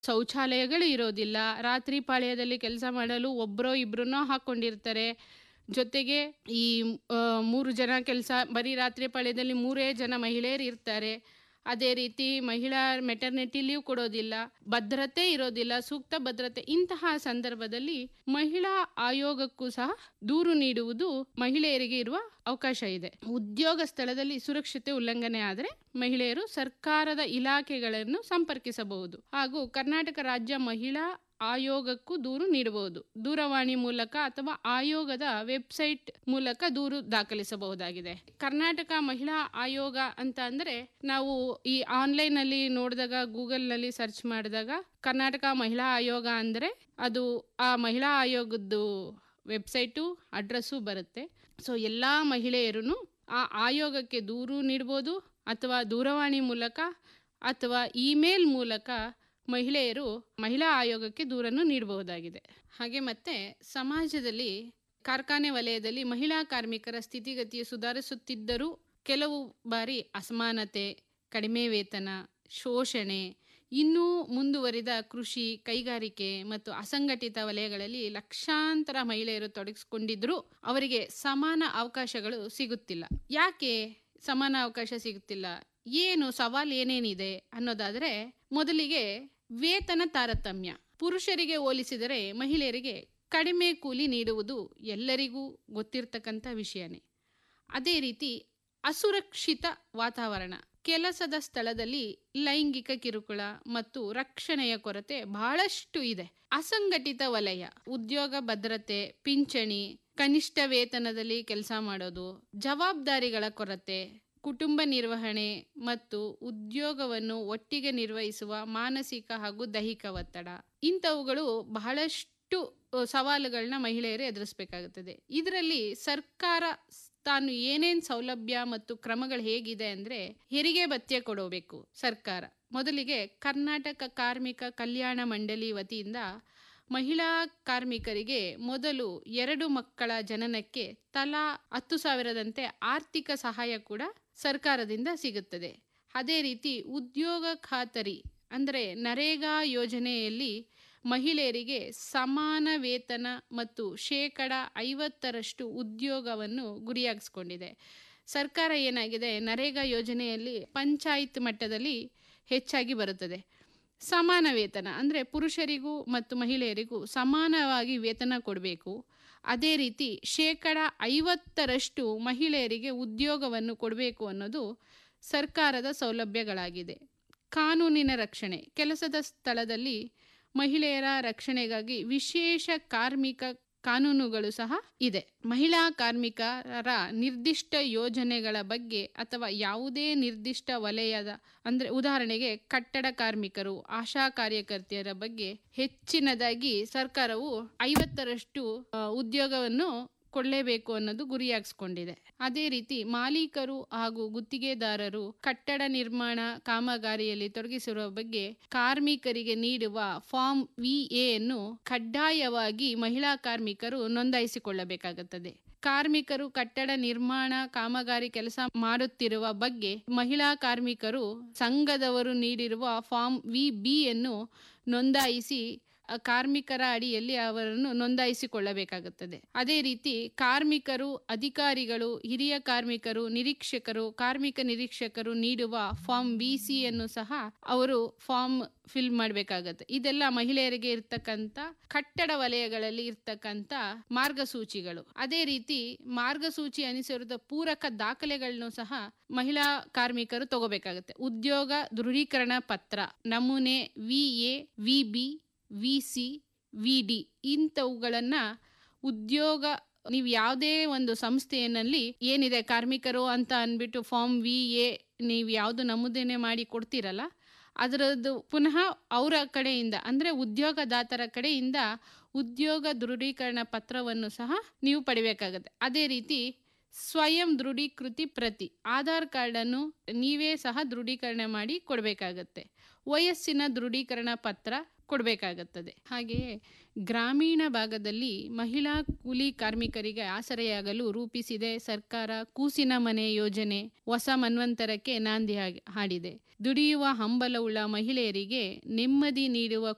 ಶೌಚಾಲಯಗಳು ಇರೋದಿಲ್ಲ ರಾತ್ರಿ ಪಾಳ್ಯದಲ್ಲಿ ಕೆಲಸ ಮಾಡಲು ಒಬ್ಬರೋ ಇಬ್ಬರನ್ನೋ ಹಾಕ್ಕೊಂಡಿರ್ತಾರೆ ಜೊತೆಗೆ ಈ ಆ, ಮೂರು ಜನ ಕೆಲಸ ಬರೀ ರಾತ್ರಿ ಪಾಳ್ಯದಲ್ಲಿ ಮೂರೇ ಜನ ಮಹಿಳೆಯರು ಇರ್ತಾರೆ ಅದೇ ರೀತಿ ಮಹಿಳಾ ಮೆಟರ್ನಿಟಿ ಲೀವ್ ಕೊಡೋದಿಲ್ಲ ಭದ್ರತೆ ಇರೋದಿಲ್ಲ ಸೂಕ್ತ ಭದ್ರತೆ ಇಂತಹ ಸಂದರ್ಭದಲ್ಲಿ ಮಹಿಳಾ ಆಯೋಗಕ್ಕೂ ಸಹ ದೂರು ನೀಡುವುದು ಮಹಿಳೆಯರಿಗೆ ಇರುವ ಅವಕಾಶ ಇದೆ ಉದ್ಯೋಗ ಸ್ಥಳದಲ್ಲಿ ಸುರಕ್ಷತೆ ಉಲ್ಲಂಘನೆ ಆದರೆ ಮಹಿಳೆಯರು ಸರ್ಕಾರದ ಇಲಾಖೆಗಳನ್ನು ಸಂಪರ್ಕಿಸಬಹುದು ಹಾಗೂ ಕರ್ನಾಟಕ ರಾಜ್ಯ ಮಹಿಳಾ ಆಯೋಗಕ್ಕೂ ದೂರು ನೀಡಬಹುದು ದೂರವಾಣಿ ಮೂಲಕ ಅಥವಾ ಆಯೋಗದ ವೆಬ್ಸೈಟ್ ಮೂಲಕ ದೂರು ದಾಖಲಿಸಬಹುದಾಗಿದೆ ಕರ್ನಾಟಕ ಮಹಿಳಾ ಆಯೋಗ ಅಂತ ಅಂದ್ರೆ ನಾವು ಈ ಆನ್ಲೈನ್ ಅಲ್ಲಿ ನೋಡಿದಾಗ ಗೂಗಲ್ ನಲ್ಲಿ ಸರ್ಚ್ ಮಾಡಿದಾಗ ಕರ್ನಾಟಕ ಮಹಿಳಾ ಆಯೋಗ ಅಂದ್ರೆ ಅದು ಆ ಮಹಿಳಾ ಆಯೋಗದ್ದು ವೆಬ್ಸೈಟು ಅಡ್ರೆಸ್ಸು ಬರುತ್ತೆ ಸೊ ಎಲ್ಲ ಮಹಿಳೆಯರು ಆ ಆಯೋಗಕ್ಕೆ ದೂರು ನೀಡ್ಬೋದು ಅಥವಾ ದೂರವಾಣಿ ಮೂಲಕ ಅಥವಾ ಇಮೇಲ್ ಮೂಲಕ ಮಹಿಳೆಯರು ಮಹಿಳಾ ಆಯೋಗಕ್ಕೆ ದೂರನ್ನು ನೀಡಬಹುದಾಗಿದೆ ಹಾಗೆ ಮತ್ತೆ ಸಮಾಜದಲ್ಲಿ ಕಾರ್ಖಾನೆ ವಲಯದಲ್ಲಿ ಮಹಿಳಾ ಕಾರ್ಮಿಕರ ಸ್ಥಿತಿಗತಿಯು ಸುಧಾರಿಸುತ್ತಿದ್ದರೂ ಕೆಲವು ಬಾರಿ ಅಸಮಾನತೆ ಕಡಿಮೆ ವೇತನ ಶೋಷಣೆ ಇನ್ನೂ ಮುಂದುವರಿದ ಕೃಷಿ ಕೈಗಾರಿಕೆ ಮತ್ತು ಅಸಂಘಟಿತ ವಲಯಗಳಲ್ಲಿ ಲಕ್ಷಾಂತರ ಮಹಿಳೆಯರು ತೊಡಗಿಸಿಕೊಂಡಿದ್ದರೂ ಅವರಿಗೆ ಸಮಾನ ಅವಕಾಶಗಳು ಸಿಗುತ್ತಿಲ್ಲ ಯಾಕೆ ಸಮಾನ ಅವಕಾಶ ಸಿಗುತ್ತಿಲ್ಲ ಏನು ಸವಾಲು ಏನೇನಿದೆ ಅನ್ನೋದಾದರೆ ಮೊದಲಿಗೆ ವೇತನ ತಾರತಮ್ಯ ಪುರುಷರಿಗೆ ಹೋಲಿಸಿದರೆ ಮಹಿಳೆಯರಿಗೆ ಕಡಿಮೆ ಕೂಲಿ ನೀಡುವುದು ಎಲ್ಲರಿಗೂ ಗೊತ್ತಿರ್ತಕ್ಕಂಥ ವಿಷಯನೇ ಅದೇ ರೀತಿ ಅಸುರಕ್ಷಿತ ವಾತಾವರಣ ಕೆಲಸದ ಸ್ಥಳದಲ್ಲಿ ಲೈಂಗಿಕ ಕಿರುಕುಳ ಮತ್ತು ರಕ್ಷಣೆಯ ಕೊರತೆ ಬಹಳಷ್ಟು ಇದೆ ಅಸಂಘಟಿತ ವಲಯ ಉದ್ಯೋಗ ಭದ್ರತೆ ಪಿಂಚಣಿ ಕನಿಷ್ಠ ವೇತನದಲ್ಲಿ ಕೆಲಸ ಮಾಡೋದು ಜವಾಬ್ದಾರಿಗಳ ಕೊರತೆ ಕುಟುಂಬ ನಿರ್ವಹಣೆ ಮತ್ತು ಉದ್ಯೋಗವನ್ನು ಒಟ್ಟಿಗೆ ನಿರ್ವಹಿಸುವ ಮಾನಸಿಕ ಹಾಗೂ ದೈಹಿಕ ಒತ್ತಡ ಇಂಥವುಗಳು ಬಹಳಷ್ಟು ಅ, ಸವಾಲುಗಳನ್ನ ಮಹಿಳೆಯರು ಎದುರಿಸಬೇಕಾಗುತ್ತದೆ ಇದರಲ್ಲಿ ಸರ್ಕಾರ ಸ್- ತಾನು ಏನೇನು ಸೌಲಭ್ಯ ಮತ್ತು ಕ್ರಮಗಳು ಹೇಗಿದೆ ಅಂದರೆ ಹೆರಿಗೆ ಭತ್ಯೆ ಕೊಡಬೇಕು ಸರ್ಕಾರ ಮೊದಲಿಗೆ ಕರ್ನಾಟಕ ಕಾರ್ಮಿಕ ಕಲ್ಯಾಣ ಮಂಡಳಿ ವತಿಯಿಂದ ಮಹಿಳಾ ಕಾರ್ಮಿಕರಿಗೆ ಮೊದಲು ಎರಡು ಮಕ್ಕಳ ಜನನಕ್ಕೆ ತಲಾ ಹತ್ತು ಸಾವಿರದಂತೆ ಆರ್ಥಿಕ ಸಹಾಯ ಕೂಡ ಸರ್ಕಾರದಿಂದ ಸಿಗುತ್ತದೆ ಅದೇ ರೀತಿ ಉದ್ಯೋಗ ಖಾತರಿ ಅಂದರೆ ನರೇಗಾ ಯೋಜನೆಯಲ್ಲಿ ಮಹಿಳೆಯರಿಗೆ ಸಮಾನ ವೇತನ ಮತ್ತು ಶೇಕಡ ಐವತ್ತರಷ್ಟು ಉದ್ಯೋಗವನ್ನು ಗುರಿಯಾಗಿಸ್ಕೊಂಡಿದೆ ಸರ್ಕಾರ ಏನಾಗಿದೆ ನರೇಗಾ ಯೋಜನೆಯಲ್ಲಿ ಪಂಚಾಯತ್ ಮಟ್ಟದಲ್ಲಿ ಹೆಚ್ಚಾಗಿ ಬರುತ್ತದೆ ಸಮಾನ ವೇತನ ಅಂದರೆ ಪುರುಷರಿಗೂ ಮತ್ತು ಮಹಿಳೆಯರಿಗೂ ಸಮಾನವಾಗಿ ವೇತನ ಕೊಡಬೇಕು ಅದೇ ರೀತಿ ಶೇಕಡ ಐವತ್ತರಷ್ಟು ಮಹಿಳೆಯರಿಗೆ ಉದ್ಯೋಗವನ್ನು ಕೊಡಬೇಕು ಅನ್ನೋದು ಸರ್ಕಾರದ ಸೌಲಭ್ಯಗಳಾಗಿದೆ ಕಾನೂನಿನ ರಕ್ಷಣೆ ಕೆಲಸದ ಸ್ಥಳದಲ್ಲಿ ಮಹಿಳೆಯರ ರಕ್ಷಣೆಗಾಗಿ ವಿಶೇಷ ಕಾರ್ಮಿಕ ಕಾನೂನುಗಳು ಸಹ ಇದೆ ಮಹಿಳಾ ಕಾರ್ಮಿಕರ ನಿರ್ದಿಷ್ಟ ಯೋಜನೆಗಳ ಬಗ್ಗೆ ಅಥವಾ ಯಾವುದೇ ನಿರ್ದಿಷ್ಟ ವಲಯದ ಅಂದರೆ ಉದಾಹರಣೆಗೆ ಕಟ್ಟಡ ಕಾರ್ಮಿಕರು ಆಶಾ ಕಾರ್ಯಕರ್ತೆಯರ ಬಗ್ಗೆ ಹೆಚ್ಚಿನದಾಗಿ ಸರ್ಕಾರವು ಐವತ್ತರಷ್ಟು ಆ, ಉದ್ಯೋಗವನ್ನು ಕೊಡಲೇಬೇಕು ಅನ್ನೋದು ಗುರಿಯಾಗಿಸ್ಕೊಂಡಿದೆ ಅದೇ ರೀತಿ ಮಾಲೀಕರು ಹಾಗೂ ಗುತ್ತಿಗೆದಾರರು ಕಟ್ಟಡ ನಿರ್ಮಾಣ ಕಾಮಗಾರಿಯಲ್ಲಿ ತೊಡಗಿಸಿರುವ ಬಗ್ಗೆ ಕಾರ್ಮಿಕರಿಗೆ ನೀಡುವ ಫಾರ್ಮ್ ವಿ ಎನ್ನು ಕಡ್ಡಾಯವಾಗಿ ಮಹಿಳಾ ಕಾರ್ಮಿಕರು ನೋಂದಾಯಿಸಿಕೊಳ್ಳಬೇಕಾಗುತ್ತದೆ ಕಾರ್ಮಿಕರು ಕಟ್ಟಡ ನಿರ್ಮಾಣ ಕಾಮಗಾರಿ ಕೆಲಸ ಮಾಡುತ್ತಿರುವ ಬಗ್ಗೆ ಮಹಿಳಾ ಕಾರ್ಮಿಕರು ಸಂಘದವರು ನೀಡಿರುವ ಫಾರ್ಮ್ ವಿ ಬಿ ಯನ್ನು ನೋಂದಾಯಿಸಿ ಆ ಕಾರ್ಮಿಕರ ಅಡಿಯಲ್ಲಿ ಅವರನ್ನು ನೋಂದಾಯಿಸಿಕೊಳ್ಳಬೇಕಾಗುತ್ತದೆ ಅದೇ ರೀತಿ ಕಾರ್ಮಿಕರು ಅಧಿಕಾರಿಗಳು ಹಿರಿಯ ಕಾರ್ಮಿಕರು ನಿರೀಕ್ಷಕರು ಕಾರ್ಮಿಕ ನಿರೀಕ್ಷಕರು ನೀಡುವ ಫಾರ್ಮ್ ಬಿ ಸಿ ಅನ್ನು ಸಹ ಅವರು ಫಾರ್ಮ್ ಫಿಲ್ ಮಾಡಬೇಕಾಗತ್ತೆ ಇದೆಲ್ಲ ಮಹಿಳೆಯರಿಗೆ ಇರ್ತಕ್ಕಂಥ ಕಟ್ಟಡ ವಲಯಗಳಲ್ಲಿ ಇರ್ತಕ್ಕಂಥ ಮಾರ್ಗಸೂಚಿಗಳು ಅದೇ ರೀತಿ ಮಾರ್ಗಸೂಚಿ ಅನುಸರಿದ ಪೂರಕ ದಾಖಲೆಗಳನ್ನು ಸಹ ಮಹಿಳಾ ಕಾರ್ಮಿಕರು ತಗೋಬೇಕಾಗತ್ತೆ ಉದ್ಯೋಗ ದೃಢೀಕರಣ ಪತ್ರ ನಮೂನೆ V A V B V C V D ಇಂಥವುಗಳನ್ನು ಉದ್ಯೋಗ ನೀವು ಯಾವುದೇ ಒಂದು ಸಂಸ್ಥೆಯಲ್ಲಿ ಏನಿದೆ ಕಾರ್ಮಿಕರು ಅಂತ ಅಂದ್ಬಿಟ್ಟು ಫಾರ್ಮ್ ವಿ ಎ ನೀವು ಯಾವುದು ನಮೂದನೆ ಮಾಡಿ ಕೊಡ್ತೀರಲ್ಲ ಅದರದ್ದು ಪುನಃ ಅವರ ಕಡೆಯಿಂದ ಅಂದರೆ ಉದ್ಯೋಗದಾತರ ಕಡೆಯಿಂದ ಉದ್ಯೋಗ ದೃಢೀಕರಣ ಪತ್ರವನ್ನು ಸಹ ನೀವು ಪಡಿಬೇಕಾಗತ್ತೆ ಅದೇ ರೀತಿ ಸ್ವಯಂ ದೃಢೀಕೃತಿ ಪ್ರತಿ ಆಧಾರ್ ಕಾರ್ಡನ್ನು ನೀವೇ ಸಹ ದೃಢೀಕರಣ ಮಾಡಿ ಕೊಡಬೇಕಾಗತ್ತೆ ವಯಸ್ಸಿನ ದೃಢೀಕರಣ ಪತ್ರ ಕೊಡಬೇಕಾಗುತ್ತದೆ ಹಾಗೆಯೇ ಗ್ರಾಮೀಣ ಭಾಗದಲ್ಲಿ ಮಹಿಳಾ ಕೂಲಿ ಕಾರ್ಮಿಕರಿಗೆ ಆಸರೆಯಾಗಲು ರೂಪಿಸಿದೆ ಸರ್ಕಾರ ಕೂಸಿನ ಮನೆ ಯೋಜನೆ ಹೊಸ ಮನ್ವಂತರಕ್ಕೆ ನಾಂದಿ ಹಾಗೆ- ಹಾಡಿದೆ ದುಡಿಯುವ ಹಂಬಲವುಳ್ಳ ಮಹಿಳೆಯರಿಗೆ ನೆಮ್ಮದಿ ನೀಡುವ